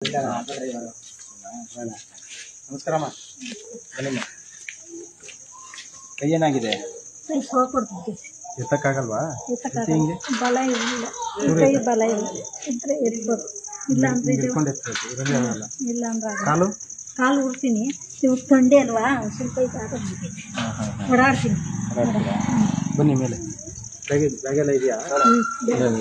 ನಮಸ್ಕಾರಮ್ಮ ಬನ್ನಿಮ್ಮ ಕೈ ಏನಾಗಿದೆ ಕೈ ಸೋಕೊಡ್ತಿದ್ದೆ ಎತ್ತಕ್ಕಾಗಲ್ವಾ ಎತ್ತಕ್ಕಾಗಲ್ಲ. ಹಿಂಗೆ ಬಲ ಇಲ್ಲ ಈ ಕೈ ಬಲ ಇಲ್ಲ ಇದ್ರೆ ಎತ್ಬೋದು ಇಲ್ಲ ಅಂದ್ರೆ ಇದು- ಹಿಡ್ಕೊಂಡು ಎತ್ತಬೇಕು ಇರಲಿ ಆಗಲ್ಲ ಇಲ್ಲ ಅಂದ್ರೆ ಆಗಲ್ಲ. ಕಾಲು ಕಾಲು ಉಡ್ತೀನಿ ಇವಾಗ ಥಂಡಿ ಅಲ್ವಾ ಒಂದ್ ಸ್ವಲ್ಪ ಇದು ಆಗೋಗ್ಬಿಟ್ಟೈತೆ. ಹಾಂ ಹಾಂ ಓಡಾಡ್ತೀನಿ ಬನ್ನಿ ಮೇಲೆ ಬ್ಯಾಗ್ ಬ್ಯಾಗ್ ಎಲ್ಲ ಇದೆಯಾ ಹ್ಮ್.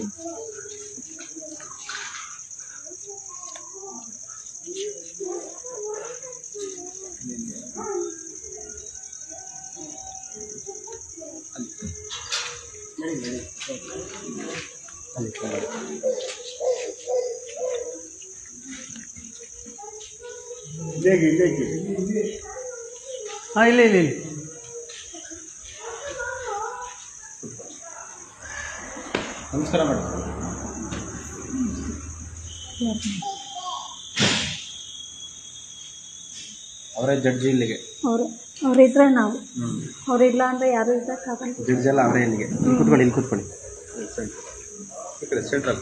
ಅಲ್ಲಿ ಕೆಳಗೆ. ಹಾಂ ಇಲ್ಲ ಇಲ್ಲ ಇಲ್ಲ ನಮಸ್ಕಾರ ಮೇಡಮ್ ಅವರೇ ಜಡ್ಜಿ ಇಲ್ಲಿಗೆ ಅವ್ರು ಅವ್ರಿದ್ರೆ ನಾವು ಹ್ಞೂ ಅವ್ರಿಲ್ಲ ಅಂದ್ರೆ ಯಾರು ಇದ್ದಕ್ಕಾಗಲ್ಲ ಜಡ್ಜ್ ಎಲ್ಲ ಅವರೇ ಇಲ್ಲಿಗೆ ಇಲ್ಲಿ ಕೂತ್ಕೊಳ್ಳಿ ಇಲ್ಲಿ ಕೂತ್ಕೊಳ್ಳಿ ಈ ಕಡೆ ಸೆಂಟ್ರಲ್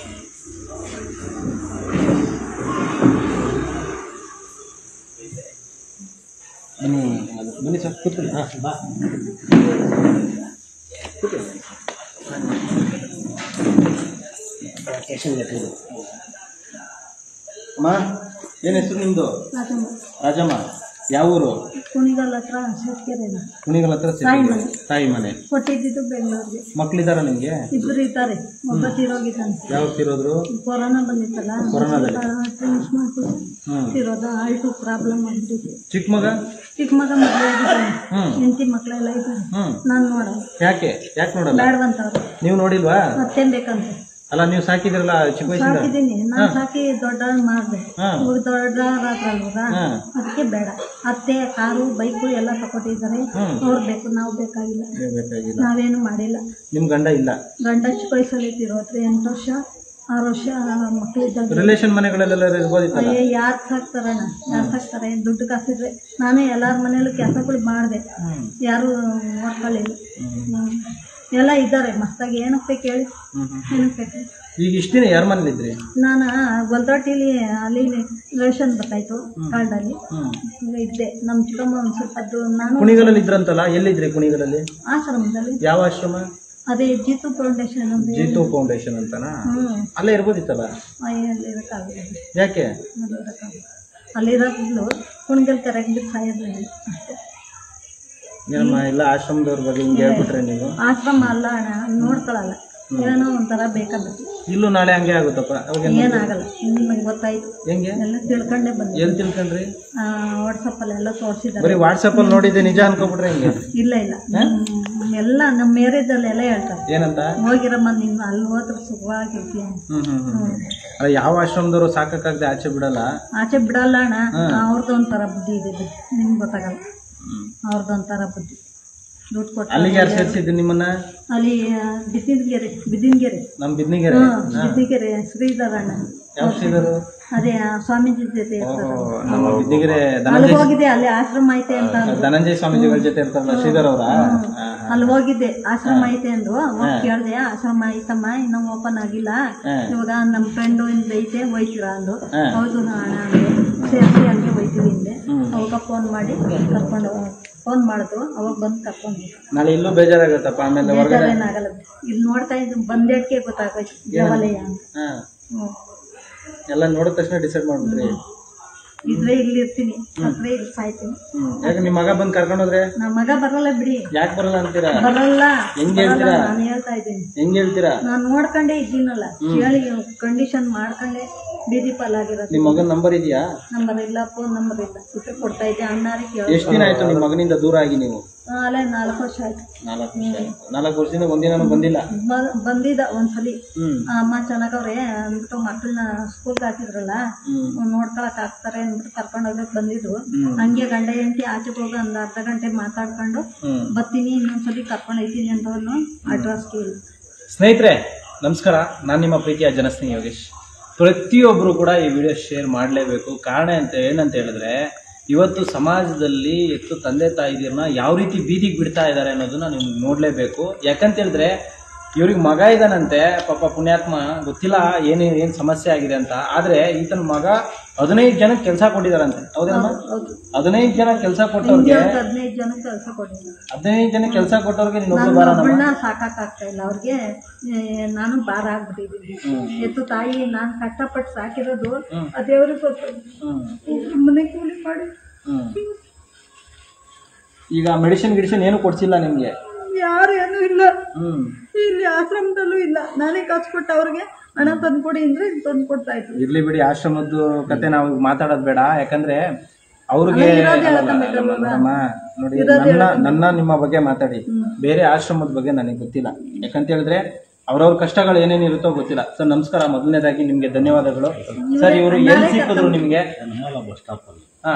ಬನ್ನಿ ಬನ್ನಿ ಸರ್ ಕೂತ್ಕೊಳ್ಳಿ ಹಾಂ ಬಾ ಅಮ್ಮ ಏನು ಹೆಸರು ನಿಮ್ಮದು ರಾಜಮ್ಮ ರಾಜಮ್ಮ ಯಾವ ಊರು ಕುಣಿಗಲ್ ಹತ್ರ ಸತ್ಕೆರೆನ ಕುಣಿಗಲ್ ಹತ್ರ ತಾಯಿ ಸಿಕ್ಕಿದೆ. ಮನೆ. ತಾಯಿ ಮನೆ ಕೊಟ್ಟಿದ್ದು ಬೆಂಗಳೂರಿಗೆ ಮಕ್ಳಿದಾರ ನಿಮಗೆ ಇಬ್ರು ಇದ್ದಾರೆ ಒಬ್ಬ ತೀರೋಗಿದ್ದಾನೆ ಯಾವ ತಿರೋದ್ರು ಕೊರೋನಾ ಬಂದಿತ್ತಲ್ಲ ಕೊರೋನಾದಲ್ಲಿ? ಟ್ರೀಟ್ಮೆಂಟ್ ಹ್ಮ್ ಇರೋದು ಆಲ್ಟು ಪ್ರಾಬ್ಲಮ್ ಆಗ್ಬಿಟ್ಟಿದೆ ಚಿಕ್ಕ ಮಗ ಚಿಕ್ಕ ಮಗ ಮದುವೆ ಆಗಿದ್ದಾನೆ ಹ್ಮ್ ಹೆಂಡತಿ ಮಕ್ಕಳೆಲ್ಲ ಇದ್ದಾರೆ ಹ್ಮ್ ನಾನು ನೋಡಲ್ಲ ಯಾಕೆ ಯಾಕೆ ನೋಡಲ್ಲ ಬೇಡವಂತವ್ರು ನೀವು ನೋಡಿಲ್ವಾ ಮತ್ತೇನ್ ಬೇಕಂತ ಅಲ್ಲ ನೀವು ಸಾಕಿದಿರಲ್ಲ ಚಿಕ್ಕ ವಯಸ್ಸಿಂದ ಸಾಕಿದ್ದೀನಿ ನಾನು ಸಾಕಿ ದೊಡ್ಡ ಮಾಡಿದೆ ಹಾ ಇವಾಗ ದೊಡ್ಡವರಾದ್ರಲ್ವಾ ಹಾ ಅದಕ್ಕೆ ಬೇಡ ಅತ್ತೆ ಕಾರು ಬೈಕು ಎಲ್ಲ ತಗೊಟ್ಟಿದ್ದಾರೆ ಹ್ಮ್ ಅವ್ರು ಬೇಕು ನಾವು ಬೇಕಾಗಿಲ್ಲ ನೀವು ಬೇಕಾಗಿಲ್ಲ ನಾವೇನು ಮಾಡಿಲ್ಲ ನಿಮ್ ಗಂಡ ಇಲ್ಲ ಗಂಡ ಚಿಕ್ಕ ವಯಸ್ಸಲ್ಲಿ ಇರೋದ್ರೆ ಎಂಟು ವರ್ಷ ಆರು ವರ್ಷ ಮಕ್ಕಳಿದ್ದಾಗ ರಿಲೇಷನ್ ಮನೆಗಳಲ್ಲೆಲ್ಲ ಇರ್ಬೋದಿತ್ತಲ್ಲ ಅಯ್ಯ ಯಾರು ಸಾಕ್ತಾರಣ್ಣ ಯಾರು ಸಾಕ್ತಾರೆ ದುಡ್ಡು ಕಾಸಿದ್ರೆ ನಾನೇ ಎಲ್ಲಾರ ಮನೇಲೂ ಕೆಲಸಗಳು ಮಾಡಿದೆ ಹ್ಮ್ ಯಾರು ನೋಡ್ಕೊಳ್ಳಿಲ್ಲ ಹ್ಮ್ ಹ್ಮ್. ಎಲ್ಲ ಇದ್ದಾರೆ ಮಸ್ತಾಗಿ ಏನಕ್ಕೆ ಬೇಕು ಹೇಳಿ ಹ್ಮ್ ಹ್ಮ್. ಏನಕ್ಕೆ ಬೇಕು ಈಗ ಇಷ್ಟ ದಿನ ಯಾರ ಮನೇಲಿದ್ರಿ ನಾನು ಗೊಲ್ದೊಟ್ಟಿಲಿ ಅಲ್ಲಿ ರೇಷನ್ ಬರ್ತಾಯಿತ್ತು ಕಾರ್ಡಲ್ಲಿ ಹ್ಮ್ ಇದ್ದೆ ನಮ್ಮ ಚಿಕ್ಕಮ್ಮ ಒಂದು ಸ್ವಲ್ಪ ಅದು ನಾನು ಕುಣಿಗಲಲ್ಲಿ ಇದ್ರಂತಲ್ಲ ಎಲ್ಲಿದ್ರಿ ಕುಣಿಗಲಲ್ಲಿ ಆಶ್ರಮದಲ್ಲಿ ಯಾವ ಆಶ್ರಮ ಅದೇ ಜೀತು ಫೌಂಡೇಶನ್ ಅಂತ ಜೀತು ಫೌಂಡೇಶನ್ ಅಂತನಾ ಹ್ಞೂ ಅಲ್ಲೇ ಇರ್ಬೋದಿತ್ತಲ್ಲ ಅಲ್ಲಿ ಇರೋಕ್ಕಾಗಲ್ಲ ಯಾಕೆ ಅಲ್ಲಿ ಇರೋಕ್ಕಾಗಲ್ಲ ಅಲ್ಲಿರೋದ್ಲು ಕುಣಿಗಲ್ ಕರೆಕ್ಟ್ ಸಾಯೋದಿಲ್ಲ ಅಷ್ಟೇ ಏನಮ್ಮ ಎಲ್ಲ ಆಶ್ರಮದವ್ರ ಬಗ್ಗೆ ಹಿಂಗೆ ಹೇಳ್ಬಿಟ್ರೆ ನೀವು ಆಶ್ರಮ ಅಲ್ಲ ಅಣ್ಣ ನೋಡ್ಕೊಳಲ್ಲ ಏನೋ ಒಂಥರ ಬೇಕಾಗುತ್ತೆ ಇಲ್ಲೂ ನಾಳೆ ಹಂಗೆ ಆಗುತ್ತಪ್ಪ ಅವಾಗ ಏನಾಗಲ್ಲ ನಿಮಗೆ ಗೊತ್ತಾಯ್ತು ಹೆಂಗೆ ಎಲ್ಲ ತಿಳ್ಕೊಂಡೇ ಬಂದೆ ಎಲ್ಲಿ ತಿಳ್ಕೊಂಡ್ರಿ ವಾಟ್ಸಪ್ಪಲ್ಲೆಲ್ಲ ತೋರಿಸಿದ್ದಾರೆ ಬರೀ ವಾಟ್ಸಪ್ ಅಲ್ಲಿ ನೋಡಿದ್ದೆ ನಿಜ ಅನ್ಕೊಬಿಟ್ರೆ ಹೆಂಗೆ ಇಲ್ಲ ಇಲ್ಲ ಹ್ಮ್, ಎಲ್ಲ ನಮ್ಮ ಏರಿಯಾದಲ್ಲಿ ಎಲ್ಲ ಹೇಳ್ತಾರೆ ಏನಂತ ಹೋಗಿರಮ್ಮ ನೀನು ಅಲ್ಲಿ ಹೋದ್ರೆ ಸುಖವಾಗಿರ್ತೀಯ ಹ್ಮ್ ಹ್ಮ್ ಹ್ಮ್ ಅಲ್ಲ ಯಾವ ಆಶ್ರಮದವರು ಸಾಕಾಗದೆ ಆಚೆ ಬಿಡಲ್ಲ ಆಚೆ ಬಿಡಲ್ಲ ಅಣ್ಣ ಅವ್ರದ್ದು ಒಂಥರ ಬುದ್ಧಿ ಇದೆ ಬಿಡಿ ನಿಮ್ಗೆ ಗೊತ್ತಾಗಲ್ಲ ಅವ್ರದ್ದು ಒಂಥರ ಬುದ್ಧಿ ದುಡ್ಡು ಕೊಟ್ಟು ಅಲ್ಲಿಗೆ ಯಾರು ಸೇರ್ಸಿದ್ದು ನಿಮ್ಮನ್ನ ಅಲ್ಲಿ ಬಿದ್ದಿನಗೆರೆ ಬಿದ್ದಿನಗೆರೆ ನಮ್ ಬಿದ್ನಿಗೆರೆ ಹ್ಮ್ ಬಿದ್ದಿಗೆರೆ ಶ್ರೀಧರ ಅಣ್ಣ ಯಾವ ಶ್ರೀಧರು ಅದೇ ಆ ಸ್ವಾಮೀಜಿ ಜೊತೆ ಓ, ಇರ್ತಾರೆ ನಮ್ಮ ಬಿದ್ನಿಗೆರೆ ಅಲ್ಲಿ ಧನಂಜಯ ಹೋಗಿದ್ದೆ ಅಲ್ಲಿ ಆಶ್ರಮ ಐತೆ ಅಂತ ಅಂದ್ರು. ಧನಂಜಯ ಸ್ವಾಮೀಜಿಗಳ ಜೊತೆ ಇರ್ತಾರಲ್ಲ ಶ್ರೀಧರ್ ಅವರ ಅಲ್ಲಿ ಹೋಗಿದ್ದೆ ಆಶ್ರಮ ಐತೆ ಅಂದ್ರು ಹೋಗಿ ಕೇಳ್ದೆ ಆಶ್ರಮ ಐತಮ್ಮ ಇನ್ನೂ ಓಪನ್ ಆಗಿಲ್ಲ ಇವಾಗ ನಮ್ಮ ಫ್ರೆಂಡು ಇಂದ ಐತೆ ಹೋಯ್ತೀರಾ ಅಂದು ಹೌದು ಅಣ್ಣ ಅಂದೆ ಸೇರಿಸಿ ಹಂಗೆ ಹೋಯ್ತೀವಿ ಹಿಂದೆ ಅವಾಗ ಫೋನ್ ಮಾಡಿ ಕರ್ಕೊಂಡು ಫೋನ್ ಮಾಡಿದ್ರು ಅವಾಗ ಬಂದು ಕರ್ಕೊಂಡು ನಾಳೆ ಇಲ್ಲೂ ಬೇಜಾರಾಗತ್ತಪ್ಪ ಆಮೇಲೆ ಹೊರಗಡೆ ಏನಾಗಲ್ಲ ಇಲ್ಲಿ ನೋಡ್ತಾ ಇದ್ದು ಬಂದೇಟ್ಗೆ ಗೊತ್ತಾಗೋಯ್ತು ದೇವಾಲಯ ಅಂತ ಹಾ ಹ್ಮ್. ಎಲ್ಲ ನೋಡಿದ ತಕ್ಷಣ ಡಿಸೈಡ್ ಮಾಡ್ಬಿಟ್ರಿ ಇದ್ರೆ ಇಲ್ಲಿ ಇರ್ತೀನಿ ಅದ್ರೆ ಇಲ್ಲಿ ಸಾಯ್ತೀನಿ ಹ್ಮ್ ಯಾಕೆ ನಿಮ್ ಮಗ ಬಂದ್ ಕರ್ಕೊಂಡು ಹೋದ್ರೆ ನಮ್ಮ ಮಗ ಬರಲ್ಲ ಬಿಡಿ ಯಾಕೆ ಬರಲ್ಲ ಅಂತೀರಾ ಬರಲ್ಲ ಹೆಂಗ್ ಬರಲ್ಲ, ಹೇಳ್ತೀರಾ? ನಾನು ಹೇಳ್ತಾ ಇದ್ದೀನಿ ಹೆಂಗ್ ಹೇಳ್ತೀರಾ ನಾನು ನೋಡ್ಕೊಂಡೇ ಇದ್ದೀನಲ್ಲ ಹೇಳಿ ಕಂಡೀಷನ್ ಮಾಡ್ಕೊಂಡೆ ಬೀದಿ ಪಾಲಾಗಿರೋದು ನಿಮ್ ಮಗನ್ ನಂಬರ್ ಇದೆಯಾ ನಂಬರ್ ಇಲ್ಲ ಫೋನ್ ನಂಬರ್ ಇಲ್ಲ ಇಟ್ಟು ಕೊಡ್ತಾ ಇದ್ದೆ ಅಣ್ಣಾರಿಗೆ ಕೇಳ ಎಷ್ಟ್ ದಿನ ಆಯ್ತು ನಿಮ್ ಮಗನಿಂದ ದೂರ ಆಗಿ ನೀವು ಅಲ್ಲೇ ನಾಲ್ಕು ವರ್ಷ ಆಯ್ತು ನಾಲ್ಕು ವರ್ಷ ಆಯ್ತು. ನಾಲ್ಕು ವರ್ಷದಿಂದ ಒಂದಿನೂ ಬಂದಿಲ್ಲ ಬ- ಬಂದಿದ್ದ ಒಂದ್ಸಲಿ ಹ್ಮ್ ಆ ಅಮ್ಮ ಚೆನ್ನಾಗವ್ರೆ ಅಂದ್ಬಿಟ್ಟು ಮಕ್ಕಳನ್ನ ಸ್ಕೂಲ್ಗೆ ಹಾಕಿದ್ರಲ್ಲ ಹ್ಮ್ ನೋಡ್ಕೊಳಕ್ ಆಗ್ತಾರೆ ಅಂದ್ಬಿಟ್ಟು ಕರ್ಕೊಂಡು ಹೋಗಕ್ ಬಂದಿದ್ರು ಹಂಗೆ ಗಂಡ ಹೆಂಡತಿ ಆಚೆಗೆ ಹೋಗಿ ಒಂದು ಅರ್ಧ ಗಂಟೆ ಮಾತಾಡ್ಕೊಂಡು ಹ್ಮ್ ಬರ್ತೀನಿ ಇನ್ನೊಂದ್ಸಲಿ ಕರ್ಕೊಂಡು ಹೋಯ್ತೀನಿ ಅಂತವನು ಅಡ್ರೆಸ್ ಕೇಳಿ ಸ್ನೇಹಿತರೆ ನಮಸ್ಕಾರ ನಾನು ನಿಮ್ಮ ಪ್ರೀತಿಯ ಜನಸ್ನೇಹಿ ಯೋಗೇಶ್ ಪ್ರತಿಯೊಬ್ಬರು ಕೂಡ ಈ ವಿಡಿಯೋ ಶೇರ್ ಮಾಡಲೇಬೇಕು ಕಾರಣ ಅಂತ ಏನಂತ ಹೇಳಿದ್ರೆ ಇವತ್ತು ಸಮಾಜದಲ್ಲಿ ಎತ್ತು ತಂದೆ ತಾಯಿದಿರನ್ನ ಯಾವ ರೀತಿ ಬೀದಿಗೆ ಬಿಡ್ತಾ ಇದ್ದಾರೆ ಅನ್ನೋದನ್ನ ನೀವು ನೋಡಲೇಬೇಕು ಯಾಕಂತ ಹೇಳಿದ್ರೆ ಇವ್ರಿಗೆ ಮಗ ಇದಾನಂತೆ ಪಾಪ ಪುಣ್ಯಾತ್ಮ ಗೊತ್ತಿಲ್ಲ ಏನು ಏನು ಸಮಸ್ಯೆ ಆಗಿದೆ ಅಂತ ಆದ್ರೆ ಈತನ ಮಗ ಹದಿನೈದು ಜನಕ್ಕೆ ಕೆಲಸ ಕೊಟ್ಟಿದಾರಂತೆ ಹೌದೇನಮ್ಮ ಹೌದು ಹದಿನೈದು ಜನ ಕೆಲಸ ಕೊಟ್ಟವ್ರಿಗೆ ಇಂಡಿಯಾಕ್ಕೆ ಹದಿನೈದು ಜನ ಕೆಲಸ ಕೊಟ್ಟಿದ್ದೀನಿ ಹದಿನೈದು ಜನ ಕೆಲಸ ಕೊಟ್ಟವ್ರಿಗೆ ನೀನು ಒಬ್ಳು ನಾನು ಬಾರನಮ್ಮ ಒಬ್ಬಳನ್ನ ಸಾಕಾಗ್ತಾ ಇಲ್ಲ ಅವ್ರಿಗೆ ಏ, ನಾನು ಭಾರ ಆಗ್ಬಿಟ್ಟಿದ್ದೀನಿ ಹ್ಮ್. ಎತ್ತು ತಾಯಿ ನಾನು ಕಷ್ಟಪಟ್ಟು ಸಾಕಿರೋದು ಹ್ಮ್. ಆ ದೇವ್ರಿಗೆ ಗೊತ್ತು ಹ್ಮ್ ಮನೆ ಕೂಲಿ ಮಾಡಿ ಹ್ಮ್ ಈಗ ಮೆಡಿಸಿನ್ ಗಿಡಿಸಿನ್ ಏನು ಕೊಡ್ಸಿಲ್ಲ ನಿಮ್ಗೆ ಯಾರು ಏನೂ ಇಲ್ಲ ಹ್ಮ್ ಇಲ್ಲಿ ಆಶ್ರಮದಲ್ಲೂ ಇಲ್ಲ ನಾನೇ ಕಾಸು ಕೊಟ್ಟು ಅವ್ರಿಗೆ ಹಣ ತಂದ್ಕೊಡಿ ಅಂದ್ರೆ ತಂದು ಕೊಡ್ತಾ ಇದ್ರು ಇರ್ಲಿ ಬಿಡಿ ಆಶ್ರಮದ್ದು ಕತೆ ನಾವು ಈಗ ಮಾತಾಡೋದು ಬೇಡ ಯಾಕಂದ್ರೆ ಅವ್ರಿಗೆ ಅಲ್ಲ, ಇರೋದೇ ಅಲ್ಲ, ಹೇಳ್ಕೊಂಡ್ ಅಲ್ಲ, ಬಿಟ್ರಲ್ಲ. ಅಲ್ಲಮ್ಮ, ನೋಡಿ ಇರೋದೇ ನನ್ನ ನನ್ನ ನಿಮ್ಮ ಬಗ್ಗೆ ಮಾತಾಡಿ ಬೇರೆ ಆಶ್ರಮದ ಬಗ್ಗೆ ನನಗೆ ಗೊತ್ತಿಲ್ಲ ಯಾಕಂತ ಹೇಳಿದ್ರೆ ಅವ್ರವ್ರ ಕಷ್ಟಗಳು ಏನೇನಿರುತ್ತೋ ಗೊತ್ತಿಲ್ಲ ಸರ್ ನಮಸ್ಕಾರ ಮೊದಲನೇದಾಗಿ ನಿಮ್ಗೆ ಧನ್ಯವಾದಗಳು ಸರ್ ಇವರು ಎಲ್ಲಿ ಸಿಕ್ಕಿದ್ರು ನಿಮ್ಗೆ ನಿರ್ಮಲ ಬಸ್ ಸ್ಟಾಪ್ ಅಲ್ಲಿ ಹಾ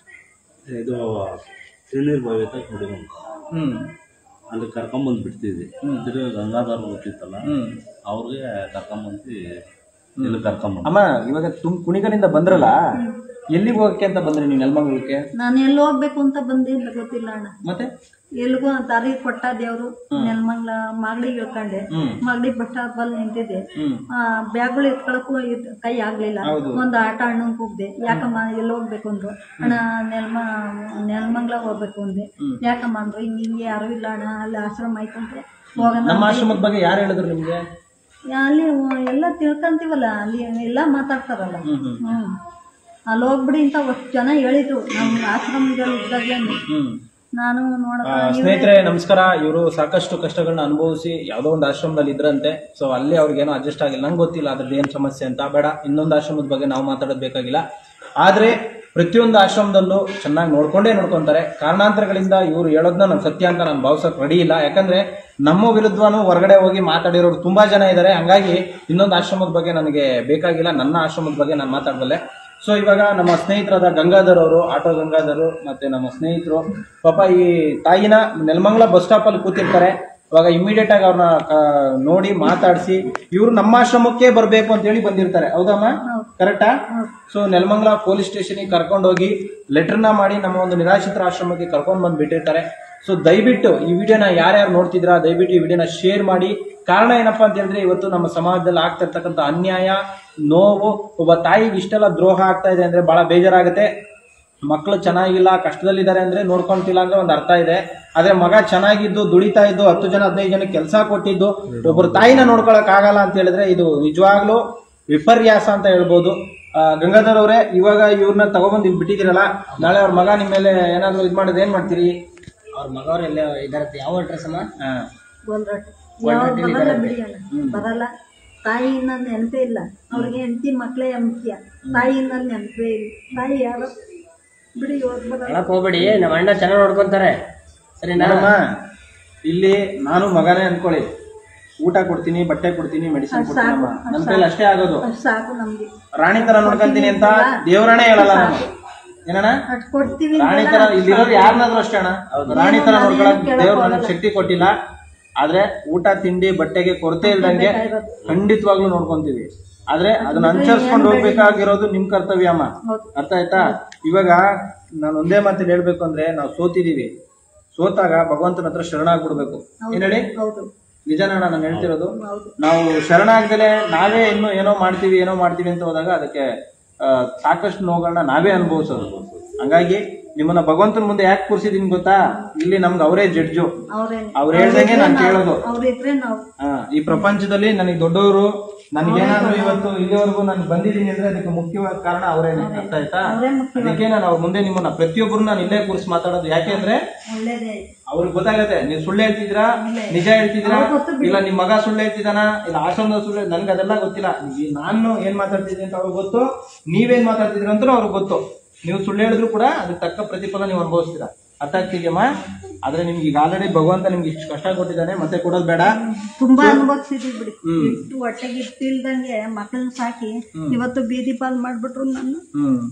ಇದು ಶ್ರೀನೀರ್ ಭವ್ಯತೆ ಹುಡುಗನ್ ಹ್ಮ್ ಅಲ್ಲಿ ಕರ್ಕೊಂಬಂದು ಬಿಡ್ತಿದ್ವಿ ತಿರ್ಗಿ ಗಂಗಾಧರ್ ಗೊತ್ತಿತ್ತಲ್ಲ ಹ್ಮ್ ಅವ್ರಿಗೆ ಕರ್ಕೊಂಬಂದು ಇಲ್ಲಿ ಕರ್ಕೊಂಬಂದು ಅಮ್ಮ ಇವಾಗ ತುಮ್ ಕುಣಿಗಲಿಂದ ಬಂದ್ರಲ್ಲ ಎಲ್ಲಿಗೆ ಹೋಗಕ್ಕೆ ಅಂತ ಬಂದ್ರಿ ನೀವು ನೆಲಮಂಗಲಕ್ಕೆ ನಾನು ಎಲ್ಲಿ ಹೋಗ್ಬೇಕು ಅಂತ ಬಂದಿಲ್ಲ ಗೊತ್ತಿಲ್ಲ ಅಣ್ಣ ಮತ್ತೆ ಎಲ್ಗೂ ದಾರಿ ಕೊಟ್ಟ ದೇವ್ರು ನೆಲಮಂಗ್ಲ ಮಾಗಡಿಗೆ ಇಳ್ಕೊಂಡೆ ಹ್ಮ್ ಮಾಗಡಿ ಬಸ್ ಸ್ಟಾಪ್ ಅಲ್ಲಿ ನಿಂತಿದ್ದೆ ಹ್ಮ್ ಬ್ಯಾಗ್ಗಳು ಎತ್ಕೊಳಕ್ಕೂ ಇದ್- ಕೈ ಆಗ್ಲಿಲ್ಲ ಹೌದು. ಒಂದು ಆಟ ಅಣ್ಣಂಗೆ ಕೂಗ್ದೆ ಯಾಕಮ್ಮ ಎಲ್ಲಿ ಹೋಗ್ಬೇಕು ಅಂದ್ರು ಅಣ್ಣ ನೆಲ್ಮ ನೆಲಮಂಗ್ಲ ಹೋಗ್ಬೇಕು ಅಂದೆ ಯಾಕಮ್ಮ ಅಂದ್ರು ಹಿಂಗೆ ಹಿಂಗೆ ಯಾರು ಇಲ್ಲ ಅಣ್ಣ ಅಲ್ಲಿ ಆಶ್ರಮ ಐತಂತೆ ಹೋಗೋಣ ನಮ್ಮ ಆಶ್ರಮದ ಬಗ್ಗೆ ಯಾರು ಹೇಳಿದ್ರು ನಿಮ್ಗೆ ಅಲ್ಲಿ ಎಲ್ಲ ತಿಳ್ಕೊಂತೀವಲ್ಲ ಅಲ್ಲಿ ಎಲ್ಲ ಮಾತಾಡ್ತಾರಲ್ಲ ಹ್ಮ್ ಹ್ಮ್ ಹ್ಮ್ ಅಲ್ಲಿ ಹೋಗ್ಬಿಡಿ ಅಂತ ಅಷ್ಟು ಜನ ಹೇಳಿದ್ರು ನಮ್ಮ ಆಶ್ರಮಗಳು ಇದ್ದಾಗಲೇನೆ ಹ್ಮ್ ನಾನು ನೋಡ ಆ, ಸ್ನೇಹಿತರೆ ನಮಸ್ಕಾರ ಇವರು ಸಾಕಷ್ಟು ಕಷ್ಟಗಳನ್ನ ಅನುಭವಿಸಿ ಯಾವುದೋ ಒಂದು ಆಶ್ರಮದಲ್ಲಿ ಇದ್ರಂತೆ ಸೊ ಅಲ್ಲಿ ಅವ್ರಿಗೇನೋ ಅಡ್ಜಸ್ಟ್ ಆಗಿಲ್ಲ ನಂಗೆ ಗೊತ್ತಿಲ್ಲ ಅದ್ರದ್ದು ಏನು ಸಮಸ್ಯೆ ಅಂತ ಬೇಡ ಇನ್ನೊಂದು ಆಶ್ರಮದ ಬಗ್ಗೆ ನಾವು ಮಾತಾಡೋದು ಬೇಕಾಗಿಲ್ಲ ಆದರೆ ಪ್ರತಿಯೊಂದು ಆಶ್ರಮದಲ್ಲೂ ಚೆನ್ನಾಗಿ ನೋಡ್ಕೊಂಡೇ ನೋಡ್ಕೊಂತಾರೆ ಕಾರಣಾಂತರಗಳಿಂದ ಇವರು ಹೇಳೋದನ್ನ ನಾನು ಸತ್ಯ ಅಂತ ನಾನು ಭಾವಿಸೋಕೆ ರೆಡಿ ಇಲ್ಲ ಯಾಕಂದ್ರೆ ನಮ್ಮ ವಿರುದ್ಧನೂ ಹೊರಗಡೆ ಹೋಗಿ ಮಾತಾಡಿರೋರು ತುಂಬಾ ಜನ ಇದ್ದಾರೆ ಹಂಗಾಗಿ ಇನ್ನೊಂದು ಆಶ್ರಮದ ಬಗ್ಗೆ ನನಗೆ ಬೇಕಾಗಿಲ್ಲ ನನ್ನ ಆಶ್ರಮದ ಬಗ್ಗೆ ನಾನು ಮಾತಾಡಬಲ್ಲೆ ಸೊ ಇವಾಗ ನಮ್ಮ ಸ್ನೇಹಿತರಾದ ಗಂಗಾಧರ್ ಅವರು ಆಟೋ ಗಂಗಾಧರ್ ಮತ್ತೆ ನಮ್ಮ ಸ್ನೇಹಿತರು ಪಾಪ ಈ ತಾಯಿನ ನೆಲಮಂಗಲ ಬಸ್ ಸ್ಟಾಪ್ ಅಲ್ಲಿ ಕೂತಿರ್ತಾರೆ ಇವಾಗ ಇಮಿಡಿಯೇಟ್ ಆಗಿ ಅವ್ರನ್ನ ನೋಡಿ ಮಾತಾಡಿಸಿ ಇವರು ನಮ್ಮ ಆಶ್ರಮಕ್ಕೆ ಬರಬೇಕು ಅಂತ ಹೇಳಿ ಬಂದಿರ್ತಾರೆ ಹೌದಮ್ಮ ಕರೆಕ್ಟಾ ಸೊ ನೆಲಮಂಗಲ ಪೊಲೀಸ್ ಸ್ಟೇಷನ್ಗೆ ಕರ್ಕೊಂಡು ಹೋಗಿ ಲೆಟರ್ನ ಮಾಡಿ ನಮ್ಮ ಒಂದು ನಿರಾಶ್ರಿತರ ಆಶ್ರಮಕ್ಕೆ ಕರ್ಕೊಂಡು ಬಂದು ಬಿಟ್ಟಿರ್ತಾರೆ ಸೊ ದಯವಿಟ್ಟು ಈ ವಿಡಿಯೋನ ಯಾರ್ಯಾರು ನೋಡ್ತಿದ್ರಾ ದಯವಿಟ್ಟು ಈ ವಿಡಿಯೋನ ಶೇರ್ ಮಾಡಿ ಕಾರಣ ಏನಪ್ಪಾ ಅಂತ ಹೇಳಿದ್ರೆ ಇವತ್ತು ನಮ್ಮ ಸಮಾಜದಲ್ಲಿ ಆಗ್ತಾ ಇರ್ತಕ್ಕಂಥ ಅನ್ಯಾಯ ನೋವು ಒಬ್ಬ ತಾಯಿಗೆ ಇಷ್ಟೆಲ್ಲ ದ್ರೋಹ ಆಗ್ತಾ ಇದೆ ಅಂದ್ರೆ ಬಹಳ ಬೇಜಾರಾಗುತ್ತೆ ಮಕ್ಕಳು ಚೆನ್ನಾಗಿಲ್ಲ ಕಷ್ಟದಲ್ಲಿದ್ದಾರೆ ಅಂದ್ರೆ ನೋಡ್ಕೊಂತಿಲ್ಲ ಅಂದ್ರೆ ಒಂದು ಅರ್ಥ ಇದೆ ಆದ್ರೆ ಮಗ ಚೆನ್ನಾಗಿದ್ದು ದುಡಿತಾ ಇದ್ದು ಹತ್ತು ಜನ ಹದಿನೈದು ಜನ ಕೆಲಸ ಕೊಟ್ಟಿದ್ದು ಒಬ್ಬರು ತಾಯಿನ ನೋಡ್ಕೊಳಕ್ ಆಗಲ್ಲ ಅಂತ ಹೇಳಿದ್ರೆ ಇದು ನಿಜವಾಗ್ಲೂ ವಿಪರ್ಯಾಸ ಅಂತ ಹೇಳ್ಬೋದು ಆ, ಗಂಗಾಧರ್ ಅವರೇ ಇವಾಗ ಇವ್ರನ್ನ ತಗೊಬಂದು ಇಲ್ಲಿ ಬಿಟ್ಟಿದ್ದೀರಲ್ಲ ನಾಳೆ ಅವ್ರ ಮಗ ನಿಮ್ಮ ಮೇಲೆ ಏನಾದ್ರು ಇದು ಮಾಡಿದ್ರೆ ಏನ್ ಮಾಡ್ತೀರಿ ಅವ್ರ ಮಗವ್ರು ಎಲ್ಲ ಇದಾರತ್ತೆ ಯಾವ ಅಡ್ರೆಸ್ ಅಮ್ಮ ಹಾ. ಗೋಲ್ರಟ್ಟಿ ಯಾವ್ದು ಬರಲ್ಲ ಬಿಡಿ ಅಣ್ಣ ಬರಲ್ಲ ತಾಯಿಯಿಂದ ನೆನಪೇ ಇಲ್ಲ ಅವ್ರಿಗೆ ಹೆಂಡತಿ ಮಕ್ಕಳೇ ಮುಖ್ಯ ತಾಯಿಯಿಂದ ನೆನಪೇ ಇಲ್ಲ ತಾಯಿ ಯಾರು ಬಿಡಿ ಹೋಗ್ ಬರಲ್ಲ ಹೇಳಕ್ ಹೋಗ್ಬೇಡಿ ನಮ್ಮ ಅಣ್ಣ ಚೆನ್ನಾಗಿ ನೋಡ್ಕೊಂತಾರೆ ಸರಿನಾ ನೋಡಮ್ಮ ಇಲ್ಲಿ ನಾನು ಮಗನೇ ಅನ್ಕೊಳ್ಳಿ ಊಟ ಕೊಡ್ತೀನಿ ಬಟ್ಟೆ ಕೊಡ್ತೀನಿ ಮೆಡಿಸಿನ್ ಕೊಡ್ತೀನಮ್ಮ ನನ್ನ ಕೈಲಿ ಅಷ್ಟೇ ಆಗೋದು ಅಷ್ಟು ಸಾಕು ನಮ್ಗೆ ರಾಣಿ ತರ ನೋಡ್ಕೊಂತೀನಿ ಅಂತ ದೇವರಾಣೇ ಹೇಳಲ್ಲ ನಾನು ಏನಣ್ಣ ಅಷ್ಟು ಕೊಡ್ತೀವಿ ರಾಣಿ ತರ ಇಲ್ಲಿರೋರು ಯಾರನ್ನಾದ್ರೂ ಅಷ್ಟೇ ಅಣ್ಣ ರಾಣಿ ತರ ನೋಡ್ಕೊಳಕ್ ದೇವ್ರು ನನಗೆ ಶಕ್ತಿ ಕೊಟ್ಟಿಲ್ಲ ಆದ್ರೆ ಊಟ ತಿಂಡಿ ಬಟ್ಟೆಗೆ ಕೊರತೆ ಇಲ್ದಂಗೆ ಖಂಡಿತವಾಗ್ಲೂ ನೋಡ್ಕೊಂತೀವಿ ಆದ್ರೆ ಅದನ್ನ ಅನುಸರಿಸ್ಕೊಂಡು ಹೋಗ್ಬೇಕಾಗಿರೋದು ನಿಮ್ ಕರ್ತವ್ಯ ಅಮ್ಮ ಹೌದು. ಅರ್ಥ ಆಯ್ತಾ ಇವಾಗ ನಾನು ಒಂದೇ ಮಾತಲ್ಲಿ ಹೇಳ್ಬೇಕು ಅಂದ್ರೆ ನಾವು ಸೋತಿದೀವಿ ಸೋತಾಗ ಭಗವಂತನ ಹತ್ರ ಶರಣಾಗ್ಬಿಡ್ಬೇಕು ಏನ್ ಹೇಳಿ ಹೌದು ನಿಜನ ನಾನು ಹೇಳ್ತಿರೋದು ಹೌದು ನಾವು ಶರಣಾಗ್ದಲೆ ನಾವೇ ಇನ್ನು ಏನೋ ಮಾಡ್ತೀವಿ ಏನೋ ಮಾಡ್ತೀವಿ ಅಂತ ಹೋದಾಗ ಅದಕ್ಕೆ ಆ, ಸಾಕಷ್ಟು ನೋವುಗಳನ್ನ ನಾವೇ ಅನುಭವಿಸೋದು ಹಂಗಾಗಿ ನಿಮ್ಮನ್ನ ಭಗವಂತನ ಮುಂದೆ ಯಾಕೆ ಕೂರಿಸಿದೀನಿ ಗೊತ್ತಾ ಇಲ್ಲಿ ನಮ್ಗೆ ಅವರೇ ಜಡ್ಜು ಅವ್ರೇನೆ ಅವ್ರು ಹೇಳ್ದಂಗೆ ನಾನು ಕೇಳೋದು ಅವ್ರಿದ್ರೆ ನಾವು ಆ, ಈ ಪ್ರಪಂಚದಲ್ಲಿ ನನಗೆ ದೊಡ್ಡವರು ನನಗೇನಾದ್ರೂ ಇವತ್ತು ಇಲ್ಲಿವರೆಗೂ ನಾನು ಬಂದಿದ್ದೀನಿ ಅಂದ್ರೆ ಅದಕ್ಕೆ ಮುಖ್ಯವಾದ ಕಾರಣ ಅವರೇನೆ ಅರ್ಥ ಆಯ್ತಾ ಅವರೇ ಮುಖ್ಯ ಅದಕ್ಕೆ ನಾನು ಅವ್ರ ಮುಂದೆ ನಿಮ್ಮನ್ನ ಪ್ರತಿಯೊಬ್ಬರು ನಾನು ಇಲ್ಲೇ ಕೂರಿಸಿ ಮಾತಾಡೋದು ಯಾಕೆ ಅಂದ್ರೆ ಒಳ್ಳೇದೇ ಅವ್ರಿಗೆ ಗೊತ್ತಾಗತ್ತೆ ನೀವು ಸುಳ್ಳು ಹೇಳ್ತಿದ್ದೀರಾ ನಿಜ ಹೇಳ್ತಿದ್ದೀರಾ ಅವ್ರಿಗೆ ಗೊತ್ತು ಬಿಡಿ. ಇಲ್ಲ ನಿಮ್ ಮಗ ಸುಳ್ಳು ಹೇಳ್ತಿದ್ದಾನ ಇಲ್ಲ ಆಶ್ರಮದ ಸುಳ್ಳು ನನ್ಗೆ ಅದೆಲ್ಲ ಗೊತ್ತಿಲ್ಲ ಈ- ನಾನು ಏನ್ ಮಾತಾಡ್ತಿದ್ದೀನಿ ಅಂತ ಅವ್ರಿಗೆ ಗೊತ್ತು ನೀವೇನ್ ಮಾತಾಡ್ತಿದ್ದೀರ ಅಂತ ಅವ್ರಿಗೆ ಗೊತ್ತು ನೀವು ಸುಳ್ಳು ಹೇಳಿದ್ರು ಕೂಡ ಅದಕ್ಕೆ ತಕ್ಕ ಪ್ರತಿಫಲ ನೀವು ಅನುಭವಿಸ್ತೀರಾ ಅರ್ಥ ಆಗ್ತಿದ್ಯಮ್ಮ ಆದ್ರೆ ನಿಮ್ಗೆ ಈಗ ಆಲ್ರೆಡಿ ಭಗವಂತ ನಿಮ್ಗೆ ಇಷ್ಟು ಕಷ್ಟ ಕೊಟ್ಟಿದ್ದಾನೆ ಮತ್ತೆ ಕೊಡೋದು ಬೇಡ ತುಂಬಾ ಅನುಭವಿಸಿದ್ವಿ ಬಿಡಿ ಇಟ್ಟು ಹೊಟ್ಟೆಗೆ ಇಟ್ಟಿಲ್ದಂಗೆ ಮಕ್ಕಳನ್ನ ಸಾಕಿ ಇವತ್ತು ಬೀದಿ ಪಾಲ್ ಮಾಡ್ಬಿಟ್ರು ನನ್ನ ಹ್ಮ್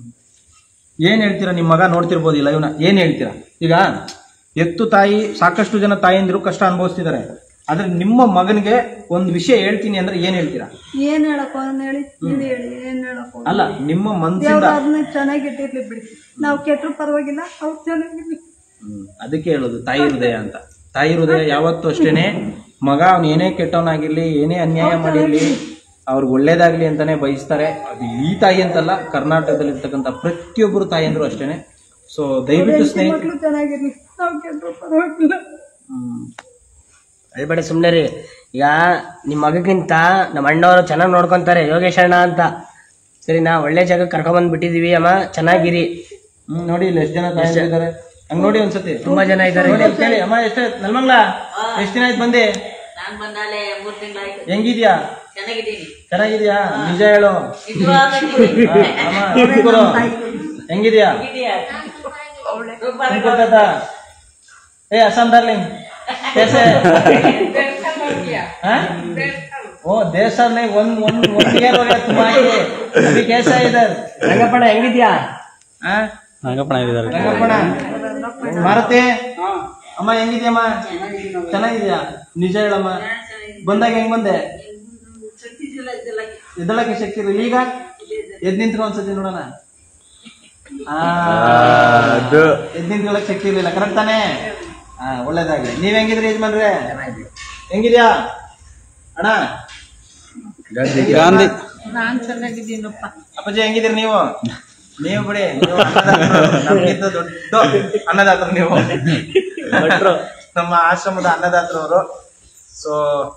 ಏನ್ ಹೇಳ್ತೀರಾ ನಿಮ್ ಮಗ ನೋಡ್ತಿರ್ಬೋದು ಈ ಲೈವ್ನ ಏನ್ ಹೇಳ್ತೀರಾ ಈಗ ಎತ್ತು ತಾಯಿ ಸಾಕಷ್ಟು ಜನ ತಾಯಂದಿರು ಕಷ್ಟ ಅನುಭವಿಸ್ತಿದ್ದಾರೆ ಆದ್ರೆ ನಿಮ್ಮ ಮಗನಿಗೆ ಒಂದು ವಿಷಯ ಹೇಳ್ತೀನಿ ಅಂದ್ರೆ ಏನ್ ಹೇಳ್ತೀರಾ ಏನ್ ಹೇಳಕ್ಕೋ ಅವ್ನು ಹೇಳಿ ನೀವ್ ಹೇಳಿ ಏನ್ ಹೇಳಕ್ಕೋ ಅಲ್ಲ ನಿಮ್ಮ ಮನ್ಸಿಂದ ದೇವ್ರು ಅವ್ರನ್ನ ಚೆನ್ನಾಗಿಟ್ಟಿರ್ಲಿ ಬಿಡಿ ನಾವು ಕೆಟ್ಟರು ಪರವಾಗಿಲ್ಲ ಅವ್ರು ಚೆನ್ನಾಗಿರ್ಲಿ ಹ್ಮ್. ಅದಕ್ಕೆ ಹೇಳೋದು ತಾಯಿ ಹೃದಯ ಅಂತ ತಾಯಿ ಹೃದಯ ಯಾವತ್ತೂ ಅಷ್ಟೇನೆ ಮಗ ಅವ್ನು ಏನೇ ಕೆಟ್ಟವನಾಗಿರ್ಲಿ ಏನೇ ಅನ್ಯಾಯ ಮಾಡಿರ್ಲಿ ಅವ್ರಿಗೆ ಒಳ್ಳೇದಾಗ್ಲಿ ಅಂತಾನೆ ಬಯಸ್ತಾರೆ ಅದು ಈ ತಾಯಿ ಅಂತಲ್ಲ ಕರ್ನಾಟಕದಲ್ಲಿ ಇರ್ತಕ್ಕಂಥ ಪ್ರತಿಯೊಬ್ಬರು ತಾಯಿಯಂದ್ರು ಅಷ್ಟೇನೆ ಸೊ ದಯವಿಟ್ಟು ಸ್ನೇಹಿತರು ಚೆನ್ನಾಗಿರ್ಲಿ ನಾವು ಕೆಟ್ಟರು ಪರವಾಗಿಲ್ಲ ಹ್ಮ್. ಅಳ್ಬೇಡಿ ಸುಮ್ಮನೆ ರೀ ಈಗ ನಿಮ್ಮ ಮಗಕ್ಕಿಂತ ನಮ್ಮ ಅಣ್ಣವರು ಚೆನ್ನಾಗಿ ನೋಡ್ಕೊಂತಾರೆ ಯೋಗೇಶ್ ಅಣ್ಣ ಅಂತ ಸರಿನಾ ಒಳ್ಳೆ ಜಾಗಕ್ಕೆ ಕರ್ಕೊಂಬಂದ್ ಬಿಟ್ಟಿದೀವಿ ಅಮ್ಮ ಚೆನ್ನಾಗಿರಿ ಹ್ಮ್ ನೋಡಿ ಇಲ್ಲಿ ಎಷ್ಟು ಜನ ತಾಯಿದ್ದಾರೆ ಹಂಗ್ ನೋಡಿ ಒಂದ್ಸತಿ ತುಂಬಾ ಜನ ಇದ್ದಾರೆ ನೋಡಿ ಅಲ್ಲಿ ಕೇಳಿ ಅಮ್ಮ ಎಷ್ಟು ನಲ್ಮಂಗ್ಲ ಎಷ್ಟು ದಿನ ಆಯ್ತು ಬಂದೆ ನಾನ್ ಬಂದಾಲೆ ಮೂರ್ ತಿಂಗಳಾಯ್ತು ಹೆಂಗಿದ್ಯಾ ಚೆನ್ನಾಗಿದ್ದೀನಿ ಚೆನ್ನಾಗಿದ್ಯಾ ನಿಜ ಹೇಳು ನಿಜವಾಗ್ಲೂ ಹಾ, ಅಮ್ಮ ಕೂತ್ಕೊಳ್ಳು. ಹೆಂಗಿದ್ಯಾ ಇದೆಯಾ? ತುಂಬಾ तुम कोलकाता ए असम डार्लिंग कैसे हाँ? ओ देश सर नहीं वन वन वन ईयर हो गया तुम आए अभी कैसा है इधर ರಂಗಪ್ಪಣ್ಣ ಹೆಂಗಿದ್ಯಾ हाँ? ರಂಗಪ್ಪಣ ಮಾರುತಿ ಅಮ್ಮ ಹೆಂಗಿದ್ಯಮ್ಮ ಚೆನ್ನಾಗಿದ್ಯಾ ನಿಜ ಹೇಳಮ್ಮ ಬಂದಾಗ ಹೆಂಗ್ ಬಂದೆ ಎದ್ದಳಕ್ಕೆ ಶಕ್ತಿ ಇಲ್ಲ ಈಗ ಎದ್ ನಿಂತ್ಕೊ ಒಂದ್ಸತಿ ನೋಡೋಣ ಆ, ಎದ್ ನಿಂತ್ಕೊಳ್ಳಕ್ ಶಕ್ತಿ ಇರ್ಲಿಲ್ಲ ಕರೆಕ್ಟ್ ತಾನೇ ಹಾ ಒಳ್ಳೇದಾಗ್ಲಿ ನೀವ್ ಹೆಂಗಿದ್ರಿ ಯಜಮಾನ್ರೆ ಹೆಂಗಿದ್ಯಾ ಅಣ್ಣ ಗಾಂಧಿ ನಾನ್ ಚೆನ್ನಾಗಿದ್ದೀನಪ್ಪ ಅಪ್ಪಾಜಿ ಹೆಂಗಿದ್ದೀರಿ ನೀವು ನೀವು ಬಿಡಿ ನೀವು ಅನ್ನದಾತರು. ನಮ್ಗಿಂತ ದೊಡ್ಡ ಅನ್ನದಾತರು ನೀವು ನಮ್ಮ ಆಶ್ರಮದ ಅನ್ನದಾತರು ಅವರು ಸೊ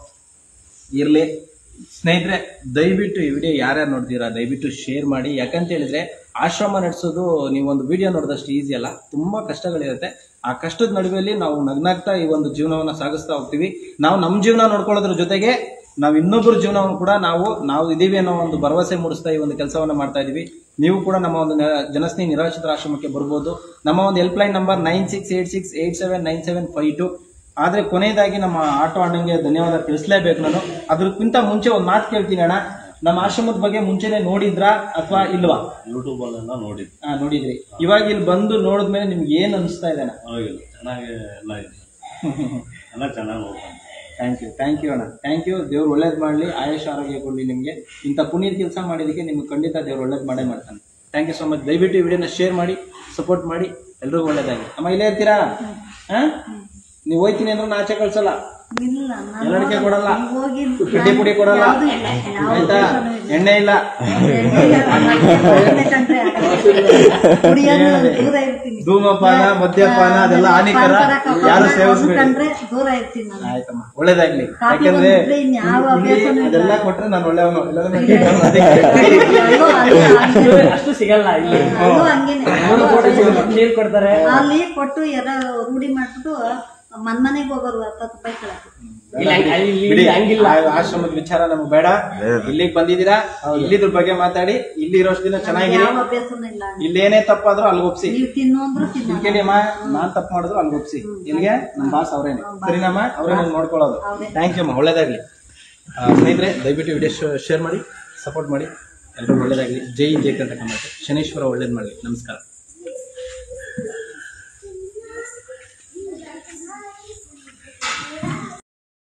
ಇರ್ಲಿ ಸ್ನೇಹಿತರೆ ದಯವಿಟ್ಟು ಈ ವಿಡಿಯೋ ಯಾರ್ಯಾರು ನೋಡ್ತೀರಾ ದಯವಿಟ್ಟು ಶೇರ್ ಮಾಡಿ ಯಾಕಂತ ಹೇಳಿದ್ರೆ ಆಶ್ರಮ ನಡೆಸೋದು ನೀವೊಂದು ವಿಡಿಯೋ ನೋಡಿದಷ್ಟು ಈಸಿ ಅಲ್ಲ ತುಂಬಾ ಕಷ್ಟಗಳಿರುತ್ತೆ ಆ ಕಷ್ಟದ ನಡುವೆಯಲ್ಲಿ ನಾವು ನಗ್ನಾಗ್ತಾ ಈ ಒಂದು ಜೀವನವನ್ನ ಸಾಗಿಸ್ತಾ ಹೋಗ್ತೀವಿ ನಾವು ನಮ್ಮ ಜೀವನ ನೋಡ್ಕೊಳ್ಳೋದ್ರ ಜೊತೆಗೆ ನಾವು ಇನ್ನೊಬ್ಬರ ಜೀವನವನ್ನು ಕೂಡ ನಾವು ನಾವು ಇದೀವಿ ಅನ್ನೋ ಒಂದು ಭರವಸೆ ಮೂಡಿಸ್ತಾ ಈ ಒಂದು ಕೆಲಸವನ್ನ ಮಾಡ್ತಾ ಇದೀವಿ ನೀವು ಕೂಡ ನಮ್ಮ ಒಂದು ನ- ಜನಸ್ನೇಹಿ ನಿರಾಶ್ರಿತರ ಆಶ್ರಮಕ್ಕೆ ಬರ್ಬೋದು ನಮ್ಮ ಒಂದು help line number nine six eight six eight seven nine seven five two ಆದ್ರೆ ಕೊನೆಯದಾಗಿ ನಮ್ಮ ಆಟೋ ಅಣ್ಣಂಗೆ ಧನ್ಯವಾದ ತಿಳಿಸ್ಲೇಬೇಕು ನಾನು ಅದ್ರಕ್ಕಿಂತ ಮುಂಚೆ ಒಂದು ಮಾತು ಕೇಳ್ತೀನಿ ಅಣ್ಣ ನಮ್ಮ ಆಶ್ರಮದ ಬಗ್ಗೆ ಮುಂಚೆನೆ ನೋಡಿದ್ರಾ ಅಥವಾ ಇಲ್ವಾ ಯೂಟ್ಯೂಬಲ್ಲೆಲ್ಲ ನೋಡಿದ್ವಿ ಹಾ ನೋಡಿದ್ರಿ ಇವಾಗ ಇಲ್ಲಿ ಬಂದು ನೋಡಿದ್ಮೇಲೆ ನಿಮ್ಗೆ ಏನ್ ಅನಿಸ್ತಾ ಇದೆ ಅಣ್ಣ ಪರವಾಗಿಲ್ಲ ಚೆನ್ನಾಗಿ ಎಲ್ಲ ಇದೆ ಎಲ್ಲ ಚೆನ್ನಾಗಿ ನೋಡ್ಕೊಂಡು ಥ್ಯಾಂಕ್ ಯು ಥ್ಯಾಂಕ್ ಯು ಅಣ್ಣ ಥ್ಯಾಂಕ್ ಯು ದೇವ್ರು ಒಳ್ಳೇದು ಮಾಡಲಿ ಆಯುಷ್ ಆರೋಗ್ಯ ಕೊಡಲಿ ನಿಮಗೆ ಇಂಥ ಪುನೀತ್ ಕೆಲಸ ಮಾಡಿದಕ್ಕೆ ನಿಮ್ಗೆ ಖಂಡಿತ ದೇವ್ರು ಒಳ್ಳೇದು ಮಾಡೇ ಮಾಡ್ತಾನೆ ಥ್ಯಾಂಕ್ ಯು ಸೊ ಮಚ್ ದಯವಿಟ್ಟು ಈ ವಿಡಿಯೋನ ಶೇರ್ ಮಾಡಿ ಸಪೋರ್ಟ್ ಮಾಡಿ ಎಲ್ರಿಗೂ ಒಳ್ಳೇದಾಗಿ ಅಮ್ಮ ಇಲ್ಲೇ ಇರ್ತೀರಾ ಹಾ ನೀವು ಹೋಯ್ತೀನಿ ಅಂದ್ರೆ ನಾ ಆಚೆ ಕಳ್ಸಲ್ಲ ಇಲ್ಲ ನಾನು ಎಲ್ಲಡಿಕೆ ಕೊಡಲ್ಲ ಹೋಗಿ ಕಡ್ಡಿ ಪುಡಿ ಕೊಡಲ್ಲ ಯಾವ್ದೂ ಇಲ್ಲ ಯಾವ ಆಯ್ತಾ ಕೆಲಸನೂ ಇಲ್ಲ. ಎಣ್ಣೆ ಇಲ್ಲ ಒಳ್ಳೆ ಕಂಡ್ರೆ ಕುಡಿಯೋದು ದೂರ ಇರ್ತೀನಿ ಧೂಮಪಾನ ಮದ್ಯಪಾನ ಅದೆಲ್ಲ ಹಾನಿಕರ ಪಾನ್ ಯಾರು ಪರಾಗ ಸೇವಿಸ್ಬೇಡಿ ಕಂಡ್ರೆ ದೂರ ಇರ್ತೀನಿ ನಾನು ಆಯ್ತಮ್ಮ ಒಳ್ಳೇದಾಗ್ಲಿ ಕಾಫಿ ಯಾಕಂದ್ರೆ ಬಂದ್ಬಿಟ್ರೆ ಇನ್ಯಾವ ಇಲ್ಲಿ ಅಭ್ಯಾಸನೂ ಇಲ್ಲ. ಅದೆಲ್ಲ ಕೊಟ್ರೆ ನಾನು ಒಳ್ಳೆಯವನು ಇಲ್ಲಾಂದ್ರೆ ನಾನು ಇಲ್ಲ. ಕೆಟ್ಟವನು. ಅದಕ್ಕೆ ಅಲ್ಲೂ ಹಂಗೆ- ಅಷ್ಟು ಸಿಗಲ್ಲ ಇಲ್ಲಿ ಅಲ್ಲೂ ಹಂಗೇನೆ ಮೂರು ಕೋಟಿ ನೀರು ಕೊಡ್ತಾರೆ ಅಲ್ಲಿ ಕೊಟ್ಟು ಎಲ್ಲ ರೂಢಿ ಮಾಡ್ಬಿಟ್ಟು ಮನ್ ಮನೆಗೆ ಹೋಗೋರು ಹತ್ತತ್ತು ರೂಪಾಯಿ ಕೇಳಕ್ಕೆ ಇಲ್ಲಿ ಹಂಗ್- ಅಲ್ಲಿ- ಇಲ್ಲಿ ಬಿಡಿ, ಹಂಗಿಲ್ಲ ಆ ಆಶ್ರಮದ ವಿಚಾರ ನಮ್ಗೆ ಬೇಡ ಇಲ್ಲಿಗೆ ಬಂದಿದ್ದೀರಾ ಇಲ್ಲಿದ್ರ ಬಗ್ಗೆ ಮಾತಾಡಿ ಇಲ್ಲಿ ಇರೋಷ್ಟು ದಿನ ಚೆನ್ನಾಗಿರಿ ಯಾವ ಅಭ್ಯಾಸನೂ ಇಲ್ಲ ಇಲ್ಲೇನೇ ತಪ್ಪಾದ್ರೂ ಅಲ್ಲಿ ಒಪ್ಸಿ ನೀವು ತಿನ್ನು ಅಂದ್ರು ತಿನ್ನ ಇಲ್ಲಿ ಕೇಳಿ ಅಮ್ಮ ನಾನ್ ತಪ್ಪು ಮಾಡಿದ್ರು ಅಲ್ಲಿ ಒಪ್ಸಿ ಇಲ್ಲಿಗೆ ನಮ್ಮ ಬಾಸ್ ಅವ್ರೇನೆ ಸರಿನಮ್ಮ ಅವ್ರೇ ನಂಗೆ ನೋಡ್ಕೊಳ್ಳೋದು ಥ್ಯಾಂಕ್ ಯು ಅಮ್ಮ ಒಳ್ಳೇದಾಗ್ಲಿ ಆ, ಸ್ನೇಹಿತರೆ ದಯವಿಟ್ಟು ವಿಡಿಯೋ ಶೇರ್ ಮಾಡಿ ಸಪೋರ್ಟ್ ಮಾಡಿ ಎಲ್ರಿಗೂ ಒಳ್ಳೇದಾಗ್ಲಿ ಜೈ ಜೈ ಕರ್ನಾಟಕ ಮಾತೆ ಶನೇಶ್ವರ ಒಳ್ಳೇದು ಮಾಡಲಿ ನಮಸ್ಕಾರ